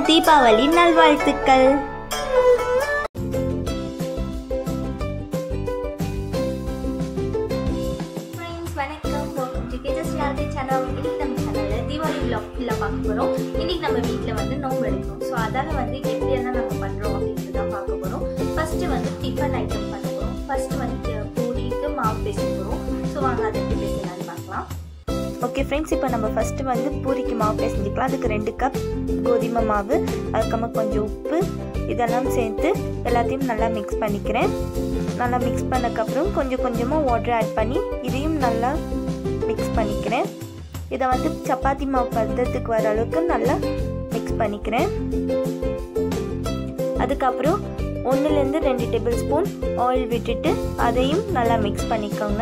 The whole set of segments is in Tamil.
தீபாவளி நல்வாழ்த்துக்கள் ஃப்ரெண்ட்ஸ் வணக்கம் welcome to cages reality channel இன்னைக்கு நம்ம சேனலில் தீபாவளி vlog ஃபுல்லாக பார்க்க போகிறோம் இன்னைக்கு நம்ம வீட்டில் வந்து நோம்பு எடுக்கணும் ஸோ அதால் வந்து எப்படியெல்லாம் நம்ம பண்ணுறோம் அப்படின்ட்டு தான் பார்க்க போகிறோம் ஃபஸ்ட்டு வந்து டிஃபன் ஐட்டம் பண்ண போகிறோம் ஃபஸ்ட்டு வந்து பூரிக்கு மாவு பேச போகிறோம் ஸோ வாங்க அதை எப்படி பேசலாம்னு பார்க்கலாம் ஓகே ஃப்ரெண்ட்ஸ் இப்போ நம்ம ஃபஸ்ட்டு வந்து பூரிக்கு மாவு பிசைஞ்சிக்கலாம் அதுக்கு ரெண்டு கப் கோதுமை மாவு அதுக்கப்புறமா கொஞ்சம் உப்பு இதெல்லாம் சேர்த்து எல்லாத்தையும் நல்லா மிக்ஸ் பண்ணிக்கிறேன் நல்லா மிக்ஸ் பண்ணக்கப்புறம் கொஞ்சம் கொஞ்சமாக வாட்டர் ஆட் பண்ணி இதையும் நல்லா மிக்ஸ் பண்ணிக்கிறேன் இதை வந்து சப்பாத்தி மாவு பதத்துக்கு வர அளவுக்கு நல்லா மிக்ஸ் பண்ணிக்கிறேன் அதுக்கப்புறம் ஒன்றுலேருந்து ரெண்டு டேபிள் ஸ்பூன் ஆயில் விட்டுட்டு அதையும் நல்லா மிக்ஸ் பண்ணிக்கோங்க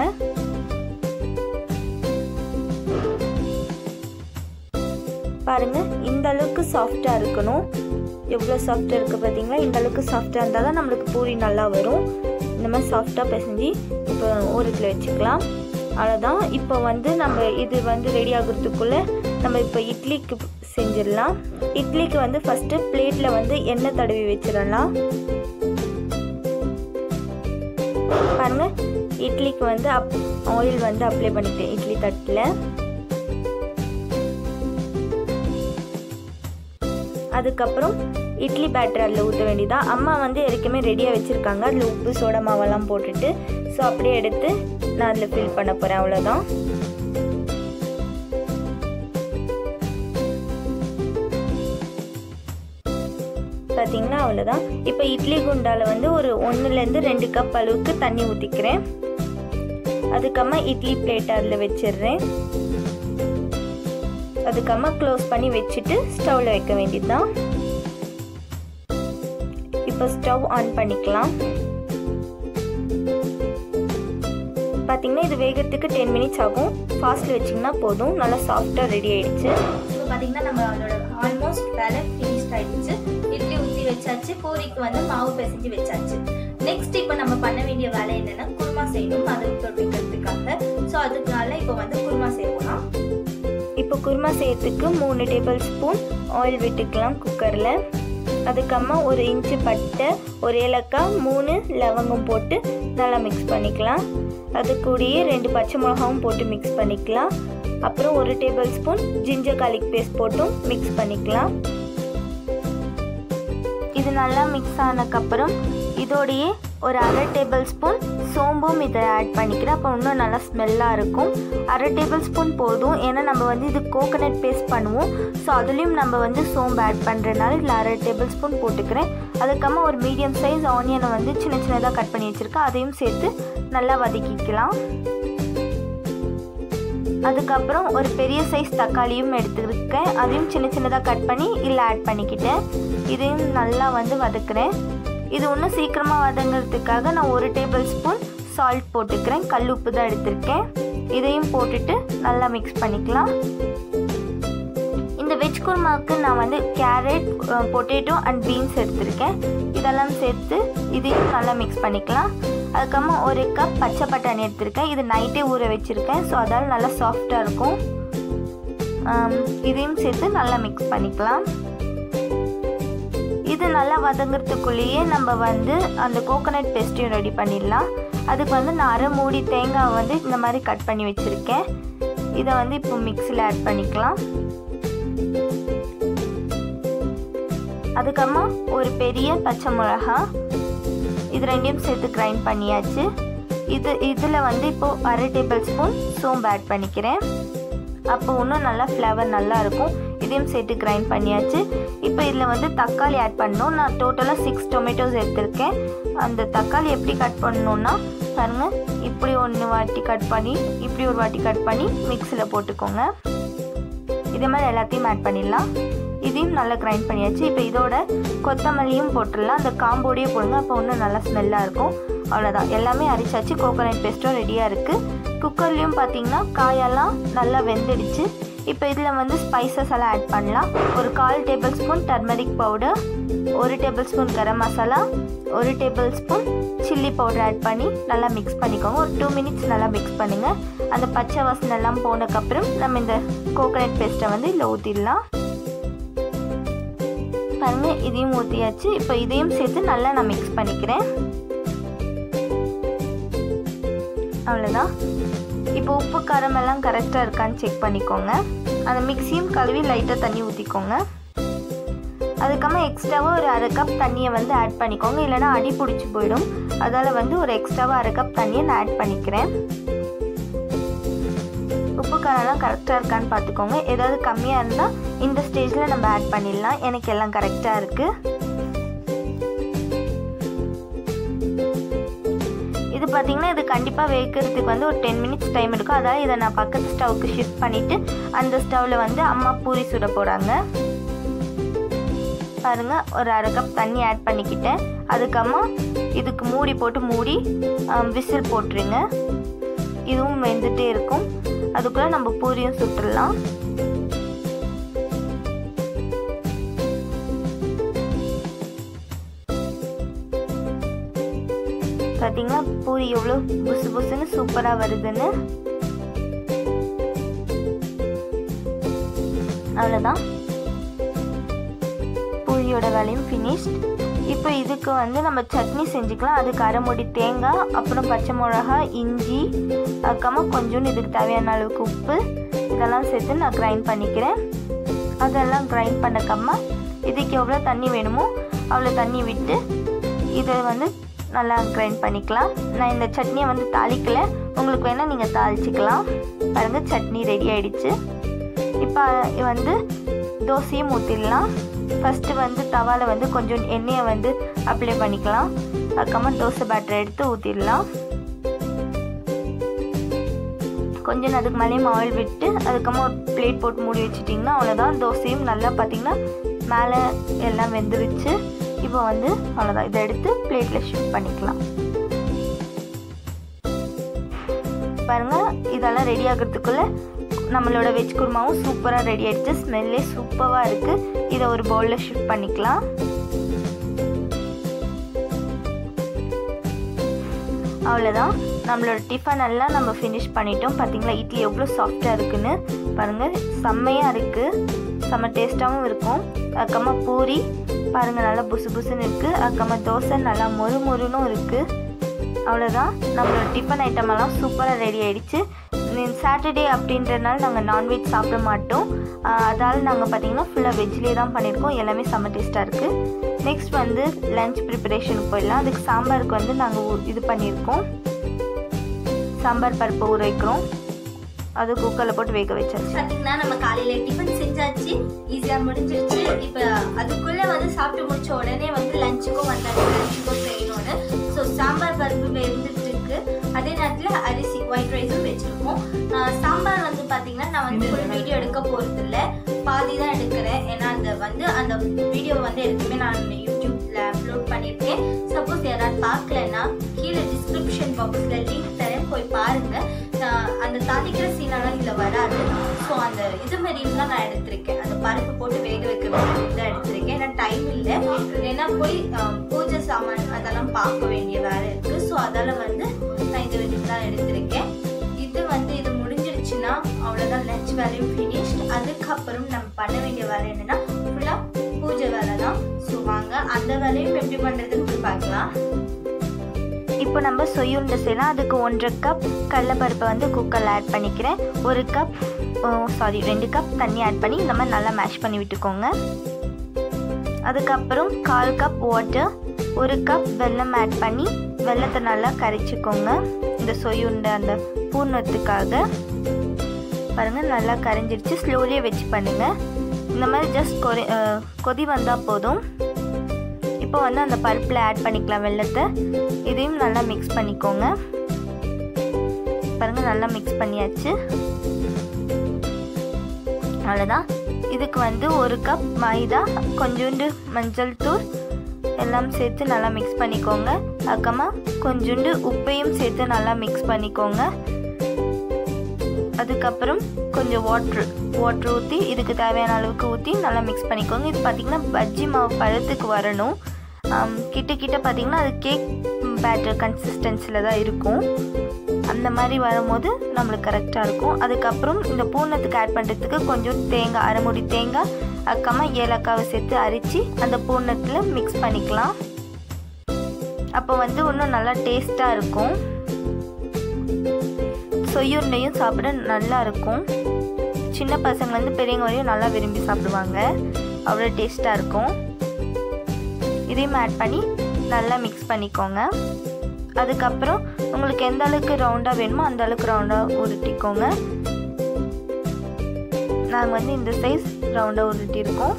பாருங்க இந்த அளவுக்கு சாஃப்டாக இருக்கணும் எவ்வளோ சாஃப்டாக இருக்குது பார்த்தீங்களா இந்த அளவுக்கு சாஃப்டாக இருந்தால் தான் நம்மளுக்கு பூரி நல்லா வரும் இந்த மாதிரி சாஃப்டாக பிசைஞ்சு இப்போ ஓரத்தில் வச்சுக்கலாம் அவ்வளோதான் இப்போ வந்து நம்ம இது வந்து ரெடி ஆகுறதுக்குள்ளே நம்ம இப்போ இட்லிக்கு செஞ்சிடலாம் இட்லிக்கு வந்து ஃபஸ்ட்டு பிளேட்டில் வந்து எண்ணெய் தடவி வச்சிடலாம் பாருங்க இட்லிக்கு வந்து அப் ஆயில் வந்து அப்ளை பண்ணிட்டேன் இட்லி தட்டில் அதுக்கப்புறம் இட்லி பேட்டர் அதில் ஊற்ற வேண்டியதா அம்மா வந்து ஏற்கனவே ரெடியாக வச்சுருக்காங்க அதில் உப்பு சோடா மாவெல்லாம் போட்டுட்டு ஸோ அப்படியே எடுத்து நான் அதில் ஃபில் பண்ண போகிறேன் அவ்வளோதான் பார்த்தீங்கன்னா அவ்வளோதான் இப்போ இட்லி குண்டால் வந்து ஒரு ஒன்றுலேருந்து ரெண்டு கப் அளவுக்கு தண்ணி ஊற்றிக்கிறேன் அதுக்கப்புறமா இட்லி பிளேட் அதில் வச்சிடுறேன் அதுக்கப்புறமா க்ளோஸ் பண்ணி வச்சுட்டு ஸ்டவ்வில் வைக்க வேண்டியது தான் இப்போ ஸ்டவ் ஆன் பண்ணிக்கலாம் பார்த்தீங்கன்னா இது வேகிறதுக்கு டென் மினிட்ஸ் ஆகும் ஃபாஸ்ட்டில் வச்சிங்கன்னா போதும் நல்லா சாஃப்டாக ரெடி ஆயிடுச்சு இப்போ பார்த்தீங்கன்னா நம்ம அதோட ஆல்மோஸ்ட் வேலை ஃபினிஷ்ட் ஆயிடுச்சு இட்லி ஊற்றி வச்சாச்சு பூரிக்கு வந்து மாவு பிசைஞ்சு வச்சாச்சு நெக்ஸ்ட் இப்போ நம்ம பண்ண வேண்டிய வேலை என்னன்னா குருமா செய்யணும் அதை தொட்டிக்கிறதுக்காக ஸோ அதுக்காக இப்போ வந்து குருமா செய்வோம் இப்போ குருமா செய்யறதுக்கு மூணு டேபிள் ஸ்பூன் ஆயில் விட்டுக்கலாம் குக்கரில் அதுக்கப்புறமா ஒரு இன்ச்சு பட்டை ஒரு ஏலக்காய் மூணு லவங்கம் போட்டு நல்லா மிக்ஸ் பண்ணிக்கலாம் அது கூடயே ரெண்டு பச்சை மிளகாவும் போட்டு மிக்ஸ் பண்ணிக்கலாம் அப்புறம் ஒரு tablespoon ginger garlic paste போட்டும் மிக்ஸ் பண்ணிக்கலாம் இது நல்லா மிக்ஸ் ஆனதுக்கப்புறம் இதோடையே ஒரு அரை டேபிள் ஸ்பூன் சோம்பும் இதை ஆட் பண்ணிக்கிறேன் அப்போ இன்னும் நல்லா ஸ்மெல்லாக இருக்கும் அரை டேபிள் ஸ்பூன் போதும் ஏன்னா நம்ம வந்து இது கோகனட் பேஸ்ட் பண்ணுவோம் ஸோ அதுலேயும் நம்ம வந்து சோம்பு ஆட் பண்ணுறதுனால இதில் அரை டேபிள் ஸ்பூன் போட்டுக்கிறேன் அதுக்கப்புறமா ஒரு மீடியம் சைஸ் ஆனியனை வந்து சின்ன சின்னதாக கட் பண்ணி வச்சுருக்கேன் அதையும் சேர்த்து நல்லா வதக்கிக்கலாம் அதுக்கப்புறம் ஒரு பெரிய சைஸ் தக்காளியும் எடுத்துருக்கேன் அதையும் சின்ன சின்னதாக கட் பண்ணி இதில் ஆட் பண்ணிக்கிட்டேன் இதையும் நல்லா வந்து வதக்குறேன் இது இன்னும் சீக்கிரமாக வதங்கிறதுக்காக நான் ஒரு டேபிள் ஸ்பூன் சால்ட் போட்டுக்கிறேன் கல் உப்பு தான் எடுத்திருக்கேன் இதையும் போட்டுட்டு நல்லா மிக்ஸ் பண்ணிக்கலாம் இந்த வெஜ் குருமாவுக்கு நான் வந்து கேரட் பொட்டேட்டோ அண்ட் பீன்ஸ் எடுத்திருக்கேன் இதெல்லாம் சேர்த்து இதையும் நல்லா மிக்ஸ் பண்ணிக்கலாம் அதுக்கப்புறமா ஒரு கப் பச்சை பட்டாணி எடுத்திருக்கேன் இது நைட்டே ஊற வச்சுருக்கேன் ஸோ அதால் நல்லா சாஃப்டாக இருக்கும் ஆம், இதையும் சேர்த்து நல்லா மிக்ஸ் பண்ணிக்கலாம் இது நல்லா வதங்கிறதுக்குள்ளேயே நம்ம வந்து அந்த கோகனட் பேஸ்ட்டையும் ரெடி பண்ணிடலாம் அதுக்கு வந்து நான் அரை மூடி தேங்காய் வந்து இந்த மாதிரி கட் பண்ணி வச்சுருக்கேன் இதை வந்து இப்போ மிக்ஸியில் ஆட் பண்ணிக்கலாம் அதுக்கப்புறமா ஒரு பெரிய பச்சை மிளகா இது ரெண்டையும் சேர்த்து கிரைண்ட் பண்ணியாச்சு இது இதில் வந்து இப்போது அரை டேபிள் ஸ்பூன் சோம்பு ஆட் பண்ணிக்கிறேன் அப்போ இன்னும் நல்லா ஃப்ளேவர் நல்லா இருக்கும் இதையும் சேர்த்து கிரைண்ட் பண்ணியாச்சு இப்போ இதில் வந்து தக்காளி ஆட் பண்ணணும் நான் டோட்டலாக சிக்ஸ் டொமேட்டோஸ் எடுத்திருக்கேன் அந்த தக்காளி எப்படி கட் பண்ணணுன்னா பாருங்க இப்படி ஒன்று வாட்டி கட் பண்ணி இப்படி ஒரு வாட்டி கட் பண்ணி மிக்ஸியில் போட்டுக்கோங்க இதே மாதிரி எல்லாத்தையும் ஆட் பண்ணிடலாம் இதையும் நல்லா கிரைண்ட் பண்ணியாச்சு இப்போ இதோட கொத்தமல்லியும் போட்டுடலாம் அந்த காம்போடையே போடுங்க அப்போ இன்னும் நல்லா ஸ்மெல்லாக இருக்கும் அவ்வளோதான் எல்லாமே அரைச்சாச்சு கோகோனட் பேஸ்ட்டும் ரெடியாக இருக்குது குக்கர்லேயும் பார்த்தீங்கன்னா காயெல்லாம் நல்லா வெந்துடுச்சு இப்போ இதில் வந்து ஸ்பைசஸ் எல்லாம் ஆட் பண்ணலாம் ஒரு கால் டேபிள் ஸ்பூன் டர்மரிக் பவுடர் ஒரு டேபிள் ஸ்பூன் கரம் மசாலா ஒரு tablespoon chilli powder add பண்ணி நல்லா மிக்ஸ் பண்ணிக்கோங்க ஒரு டூ மினிட்ஸ் நல்லா மிக்ஸ் பண்ணுங்கள் அந்த பச்சை வாசனை எல்லாம் போனதுக்கப்புறம் நம்ம இந்த கோகனட் பேஸ்ட்டை வந்து இதில் ஊற்றிடலாம் பாருங்க இதையும் ஊற்றியாச்சு இப்போ இதையும் சேர்த்து நல்லா நான் மிக்ஸ் பண்ணிக்கிறேன் அவ்வளோதான் இப்போ உப்பு காரம் எல்லாம் கரெக்டாக இருக்கான்னு செக் பண்ணிக்கோங்க அந்த மிக்ஸியும் கழுவி லைட்டாக தண்ணி ஊற்றிக்கோங்க அதுக்கப்புறமா எக்ஸ்ட்ராவாக ஒரு அரை கப் தண்ணியை வந்து ஆட் பண்ணிக்கோங்க இல்லைனா அடி பிடிச்சி போயிடும் அதால் வந்து ஒரு எக்ஸ்ட்ராவாக அரை கப் தண்ணியை நான் ஆட் பண்ணிக்கிறேன் உப்பு காரம்லாம் கரெக்டாக இருக்கான்னு பார்த்துக்கோங்க ஏதாவது கம்மியாக இருந்தால் இந்த ஸ்டேஜில் நம்ம ஆட் பண்ணிடலாம் எனக்கு எல்லாம் கரெக்டாக இருக்குது இது பார்த்திங்கன்னா இது கண்டிப்பாக வேக்கிறதுக்கு வந்து ஒரு டென் மினிட்ஸ் டைம் எடுக்கும் அதாவது இதை நான் பக்கத்து ஸ்டவ்வுக்கு ஷிஃப்ட் பண்ணிவிட்டு அந்த ஸ்டவ்வில் வந்து அம்மா பூரி சுட போகிறாங்க பாருங்கள் ஒரு அரை கப் தண்ணி ஆட் பண்ணிக்கிட்டேன் அதுக்கப்புறமா இதுக்கு மூடி போட்டு மூடி விசில் போட்டுருங்க இதுவும் வெந்துட்டே இருக்கும் அதுக்குள்ளே நம்ம பூரியும் சுட்டுடலாம் பார்த்தீங்களா பூரி எவ்வளோ புசு புசுன்னு சூப்பராக வருதுன்னு அவ்வளோதான் பூரியோட வேலையும் ஃபினிஷ்ட் இப்போ இதுக்கு வந்து நம்ம சட்னி செஞ்சுக்கலாம் அதுக்கு அரை மூடி தேங்காய் அப்புறம் பச்சை மிளகா இஞ்சி அதுக்கப்புறமா கொஞ்சோண்டு இதுக்கு தேவையான அளவுக்கு உப்பு இதெல்லாம் சேர்த்து நான் கிரைண்ட் பண்ணிக்கிறேன் அதெல்லாம் கிரைண்ட் பண்ணக்கம்மா இதுக்கு எவ்வளோ தண்ணி வேணுமோ அவ்வளோ தண்ணி விட்டு இதை வந்து நல்லா கிரைண்ட் பண்ணிக்கலாம் நான் இந்த சட்னியை வந்து தாளிக்கலை உங்களுக்கு வேணால் நீங்கள் தாளிச்சிக்கலாம் பாருங்கள் சட்னி ரெடி ஆயிடுச்சு இப்போ வந்து தோசையும் ஊற்றிடலாம் ஃபஸ்ட்டு வந்து தவாவில் வந்து கொஞ்சம் எண்ணெயை வந்து அப்ளை பண்ணிக்கலாம் அதுக்கப்புறமா தோசை பேட்டர் எடுத்து ஊற்றிடலாம் கொஞ்சம் அதுக்கு மேலேயும் ஆயில் விட்டு அதுக்கப்புறமா ஒரு பிளேட் போட்டு மூடி வச்சிட்டிங்கன்னா அவ்வளோதான் தோசையும் நல்லா பார்த்திங்கன்னா மேலே எல்லாம் வெந்துருச்சு இப்போ வந்து அவ்வளோதான் இதை எடுத்து பிளேட்டில் ஷிஃப்ட் பண்ணிக்கலாம் பாருங்கள் இதெல்லாம் ரெடி ஆகிறதுக்குள்ளே நம்மளோட வெஜ் குருமாவும் சூப்பராக ரெடி ஆகிடுச்சு ஸ்மெல்லே சூப்பராக இருக்குது இதை ஒரு பவுலில் ஷிஃப்ட் பண்ணிக்கலாம் அவ்வளோதான் நம்மளோட டிஃபன் எல்லாம் நம்ம ஃபினிஷ் பண்ணிட்டோம் பார்த்தீங்களா இட்லி எவ்வளோ சாஃப்டாக இருக்குன்னு பாருங்கள் செம்மையாக இருக்குது செம்ம டேஸ்ட்டாகவும் இருக்கும் அதுக்கப்புறமா பூரி பாருங்கள் நல்லா புசு புசுன்னு இருக்குது அதுக்கப்புறமா தோசை நல்லா மொறு மொறுனும் இருக்குது அவ்வளோதான் நம்மளோட டிஃபன் ஐட்டம் எல்லாம் சூப்பராக ரெடி ஆகிடுச்சு சாட்டர்டே அப்படின்றனால நாங்கள் நான்வெஜ் சாப்பிட மாட்டோம் அதால் நாங்கள் பார்த்தீங்கன்னா ஃபுல்லாக வெஜ்லேயே தான் பண்ணியிருக்கோம் எல்லாமே செம்ம டேஸ்ட்டாக இருக்குது நெக்ஸ்ட் வந்து லஞ்ச் ப்ரிப்பரேஷனுக்கு போயிடலாம் அதுக்கு சாம்பாருக்கு வந்து நாங்கள் இது பண்ணியிருக்கோம் சாம்பார் பருப்பு ஊற வைக்கிறோம் அது குக்கரில் போட்டு வேக வச்சாச்சு பார்த்தீங்கன்னா நம்ம காலையில டிஃபன் செஞ்சாச்சு ஈஸியா முடிஞ்சிருச்சு இப்போ அதுக்குள்ள வந்து சாப்பிட்டு முடிச்ச உடனே வந்து லஞ்சுக்கும் வந்தாச்சு லஞ்சுக்கும் செய்யணும்னு ஸோ சாம்பார் பருப்பு வெந்துட்டு இருக்கு அதே நேரத்தில் அரிசி ஒயிட் ரைஸும் வச்சிருக்கோம் ஆஹ் சாம்பார் வந்து பார்த்தீங்கன்னா நான் வந்து ஃபுல் வீடியோ எடுக்க போறது இல்ல பாதி தான் எடுக்கிறேன் ஏன்னா அந்த வந்து அந்த வீடியோ வந்து எதுக்குமே நான் யூடியூப்ல அப்லோட் பண்ணியிருக்கேன் சப்போஸ் யாராவது பார்க்கலன்னா கீழே டிஸ்கிரிப்ஷன் பாக்ஸ்ல லிங்க் தரேன் போய் பாருங்க நான் அந்த தாளிக்கிற சீனெல்லாம் இதில் வராது ஸோ அந்த இது மாதிரிலாம் நான் எடுத்திருக்கேன் அந்த பருப்பு போட்டு வேக வைக்க வேண்டியது தான் எடுத்திருக்கேன் ஏன்னா டைம் இல்லை ஏன்னா போய் ஆஹ், பூஜை சாமான் அதெல்லாம் பார்க்க வேண்டிய வேலை இருக்கு ஸோ அதால வந்து நான் இது வரைக்கும் தான் எடுத்திருக்கேன் இது வந்து இது முடிஞ்சிருச்சுன்னா அவ்வளோதான் லஞ்ச் வேலையும் ஃபினிஷ்ட் அதுக்கப்புறம் நம்ம பண்ண வேண்டிய வேலை என்னன்னா ஃபுல்லாக பூஜை வேலை தான் ஸோ வாங்க அந்த வேலையும் எப்படி பண்ணுறதுன்னு போய் பார்க்கலாம் இப்போ நம்ம சொய்யுருண்டை செய்யலாம் அதுக்கு ஒன்றரை கப் கடலைப்பருப்பை வந்து குக்கரில் ஆட் பண்ணிக்கிறேன் ஒரு கப் சாரி ரெண்டு கப் தண்ணி ஆட் பண்ணி இந்த மாதிரி நல்லா மேஷ் பண்ணி விட்டுக்கோங்க அதுக்கப்புறம் கால் கப் வாட்டர் ஒரு கப் வெல்லம் ஆட் பண்ணி வெல்லத்தை நல்லா கரைச்சிக்கோங்க இந்த சொய்யுண்டை அந்த பூர்ணத்துக்காக பாருங்கள் நல்லா கரைஞ்சிருச்சு ஸ்லோலியே வச்சு பண்ணுங்கள் இந்த மாதிரி ஜஸ்ட் கொதி கொதி வந்தால் போதும் இப்போ வந்து அந்த பருப்பில் ஆட் பண்ணிக்கலாம் வெள்ளத்தை இதையும் நல்லா மிக்ஸ் பண்ணிக்கோங்க பாருங்கள் நல்லா மிக்ஸ் பண்ணியாச்சு அவ்வளோதான் இதுக்கு வந்து ஒரு கப் மைதா கொஞ்சோண்டு மஞ்சள் தூள் எல்லாம் சேர்த்து நல்லா மிக்ஸ் பண்ணிக்கோங்க அதுக்கப்புறமா கொஞ்சோண்டு உப்பையும் சேர்த்து நல்லா மிக்ஸ் பண்ணிக்கோங்க அதுக்கப்புறம் கொஞ்சம் வாட்ரு வாட்ரு ஊற்றி இதுக்கு தேவையான அளவுக்கு ஊற்றி நல்லா மிக்ஸ் பண்ணிக்கோங்க இது பார்த்திங்கன்னா பஜ்ஜி மாவு பழத்துக்கு வரணும் ஆம், கிட்ட கிட்ட பார்த்திங்கன்னா அது கேக் பேட்டர் கன்சிஸ்டன்சியில் தான் இருக்கும் அந்த மாதிரி வரும்போது நம்மளுக்கு கரெக்டாக இருக்கும் அதுக்கப்புறம் இந்த பூர்ணத்துக்கு ஆட் பண்ணுறதுக்கு கொஞ்சம் தேங்காய் அரை மூடி தேங்காய் அக்கமா ஏலக்காவை சேர்த்து அரித்து அந்த பூர்ணத்தில் மிக்ஸ் பண்ணிக்கலாம் அப்போ வந்து இன்னும் நல்லா டேஸ்ட்டாக இருக்கும் சொய்யுருண்டையும் சாப்பிட நல்லா இருக்கும் சின்ன பசங்கள்லேருந்து பெரியவங்க வரையும் நல்லா விரும்பி சாப்பிடுவாங்க அவ்வளோ டேஸ்ட்டாக இருக்கும் இதையும் ஆட் பண்ணி நல்லா மிக்ஸ் பண்ணிக்கோங்க அதுக்கப்புறம் உங்களுக்கு எந்த அளவுக்கு ரவுண்டாக வேணுமோ அந்த அளவுக்கு ரவுண்டாக உருட்டிக்கோங்க நாங்கள் வந்து இந்த சைஸ் ரவுண்டாக உருட்டியிருக்கோம்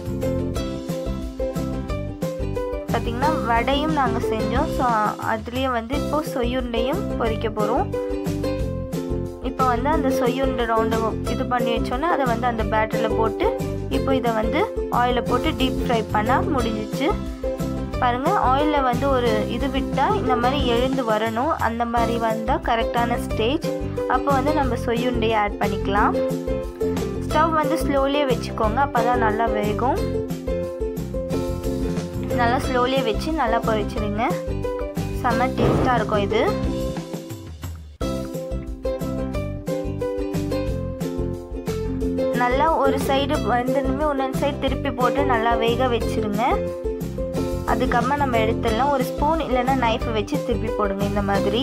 பார்த்திங்கன்னா வடையும் நாங்கள் செஞ்சோம் ஸோ அதுலேயே வந்து இப்போது சொய்யுருண்டையும் பொரிக்க போகிறோம் இப்போ வந்து அந்த சொய்யுருண்டை ரவுண்டை இது பண்ணி வச்சோன்னே அதை வந்து அந்த பேட்டரில் போட்டு இப்போ இதை வந்து ஆயிலில் போட்டு டீப் ஃப்ரை பண்ணால் முடிஞ்சிச்சு பாருங்கள் ஆயிலில் வந்து ஒரு இது விட்டால் இந்த மாதிரி எழுந்து வரணும் அந்த மாதிரி வந்தால் கரெக்டான ஸ்டேஜ் அப்போ வந்து நம்ம சொய்யுண்டையை ஆட் பண்ணிக்கலாம் ஸ்டவ் வந்து ஸ்லோலியே வச்சுக்கோங்க அப்போ தான் நல்லா வேகும் நல்லா ஸ்லோலியே வச்சு நல்லா பொரிச்சிடுங்க செம்ம டேஸ்ட்டாக இருக்கும் இது நல்லா ஒரு சைடு வந்துடுமே இன்னொரு சைடு திருப்பி போட்டு நல்லா வேக வச்சுருங்க அதுக்கப்புறமா நம்ம எடுத்துடலாம் ஒரு ஸ்பூன் இல்லைன்னா நைஃபை வச்சு திருப்பி போடுங்க இந்த மாதிரி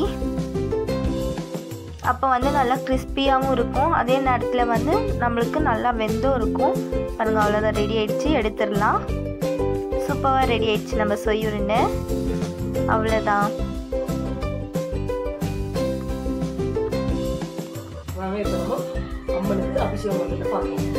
அப்போ வந்து நல்லா கிறிஸ்பியாகவும் இருக்கும் அதே நேரத்தில் வந்து நம்மளுக்கு நல்லா வெந்தும் இருக்கும் பாருங்கள் அவ்வளோதான் ரெடி ஆயிடுச்சு எடுத்துடலாம் சூப்பராக ரெடி ஆயிடுச்சு நம்ம சொய்யுருண்டை அவ்வளோதான் வாங்க இப்போ நம்ம அம்மனுக்கு அபிஷேகம் பண்ணிட்டு பார்க்கலாம்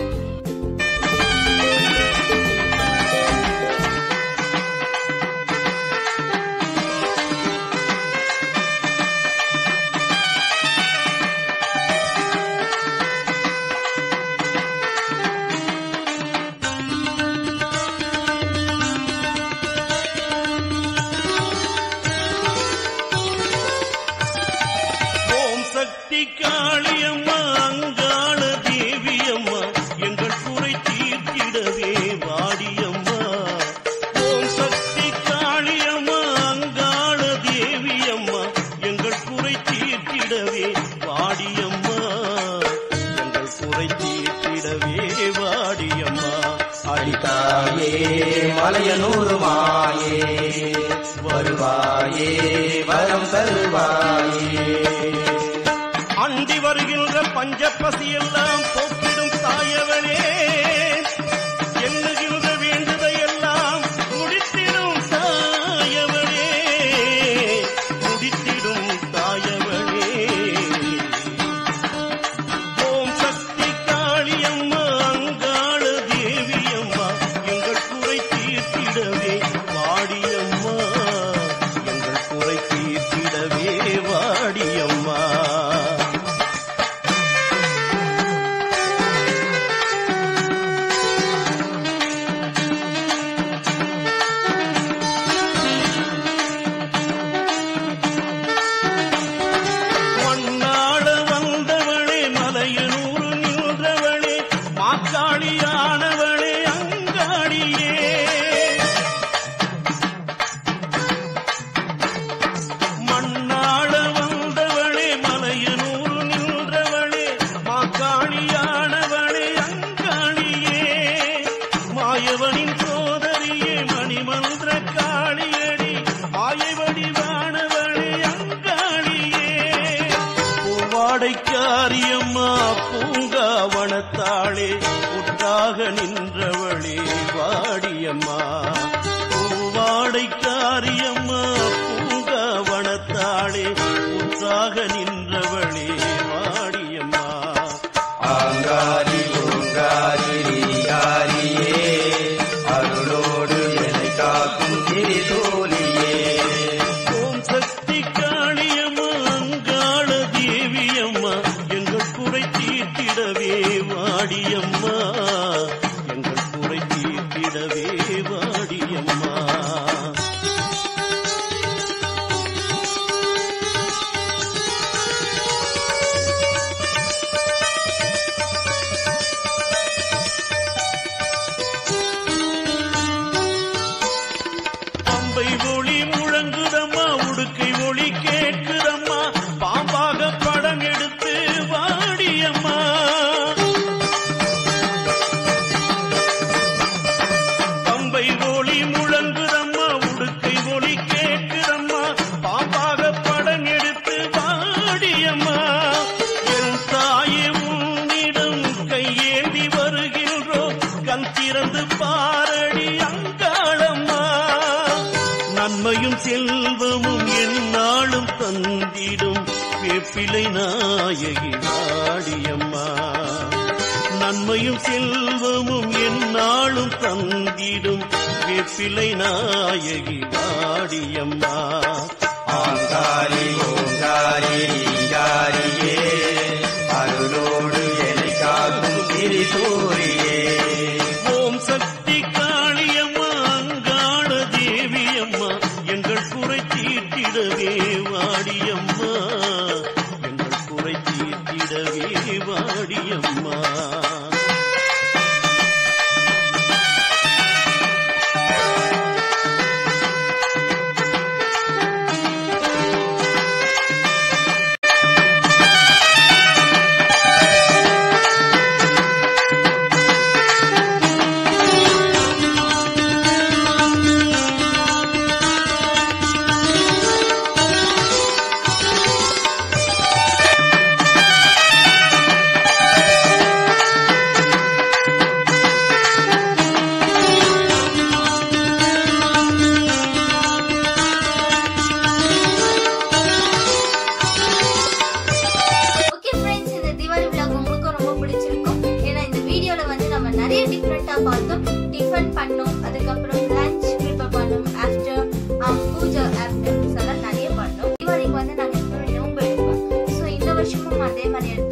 ஓம் சக்தி காளியம்மா அங்காள தேவியம்மா எங்கள் குறை தீர்த்திடவே வாடியம்மா ஓம் சக்தி காளியம்மா அங்காள தேவியம்மா எங்கள் குறை தீர்த்திடவே வாடியம்மா எங்கள் குறை தீர்த்திடவே வாடியம்மா அடித்தாயே மலையனூர் மாயே வருவாயே வரம் தருவாயே அண்டி வருகின்ற பஞ்சப்பசி எல்லாம் போக்கிடும் தாயவனே எண்ணுகின்ற வேண்டுதையெல்லாம் முடித்திடும் தாயவனே முடித்திடும் தாயவனே ஓம் சக்தி காளியம்மா அங்காள தேவியம்மா எங்கள் குறை தீர்த்திடவே வாடியம்மா எங்கள் குறை தீர்த்திடவே வாடியம்மா மண்ணாள வந்தவளே மலையனூறு நின்றவளே மாக்காளியானவளே அங்காடியே மண்ணாள வந்தவளே மலையனூறு நின்றவளே மாக்காளியானவளே அங்காளியே மாயவனின் சோதரியே மணிமந்திர காளியடி மாயை வடிவானவளே அங்காளியே பூவாடைக்காரியம்மா பூங்காவனத்தாளே உற்றாக நின்றவளே வாடியம்மா பூவாடைக்காரியம்மா பூங்காவனத்தாளே உற்றாக நின்றவளே வாடியம்மா ஆங்காரி ஓங்காரி ரீங்காரியே அருளோடு என்னை காக்கும் திரிசூலியே ஓம் சக்தி காளியம்மா அங்காள தேவியம்மா எங்கள் குறை தீர்த்திடவே வாடியம்மா எங்கள் குறை தீர்த்திடவே வாடியம்மா பம்பை ஒளி முழங்குதம்மா உடுக்கை ஒளி கேட்குதம்மா பாம்பாக படம் எடுத்து வாடியம்மா கேட்குதம்மா பாம்பாக படம் எடுத்து வாடியம்மா என் தாயே உன்னிடம் கையேந்தி வருகின்றோம் கண் திறந்து பாரடி அங்காளம்மா நன்மையும் செல்வமும் எந்நாளும் தந்திடும் வேப்பிலை நாயகி வாடியம்மா நன்மையும் செல்வமும் எந்நாளும் தந்திடும் வேப்பிலை நாயகி வாடியம்மா ஆங்காரி ஓங்காரி ரீங்காரியே அருளோடு என்னை காக்கும் திரிசூரியே ஓம் சக்தி காளியம்மா அங்காள தேவியம்மா எங்கள் குறை தீர்த்திடவே வாடியம்மா எங்கள் குறை தீர்த்திடவே வாடியம்மா ஓகே ஃப்ரெண்ட்ஸ் இந்த தீபாவளி vlog உங்களுக்கும் ரொம்ப பிடிச்சிருக்கும் ஏன்னா இந்த வீடியோல வந்து நம்ம நிறைய டிஃப்ரெண்டா பார்த்தோம் டிஃபன் பண்ணோம் அதுக்கப்புறம் லஞ்ச் ப்ரிப்பேர் பண்ணோம் ஆஃப்டர் பூஜா ஆஃப்டர்ஸ் எல்லாம் நிறைய பண்ணோம் தீபாவளிக்கு வந்து நாங்கள் எப்பவுமே நோன்பு எடுப்போம் ஸோ இந்த வருஷமும் அதே மாதிரி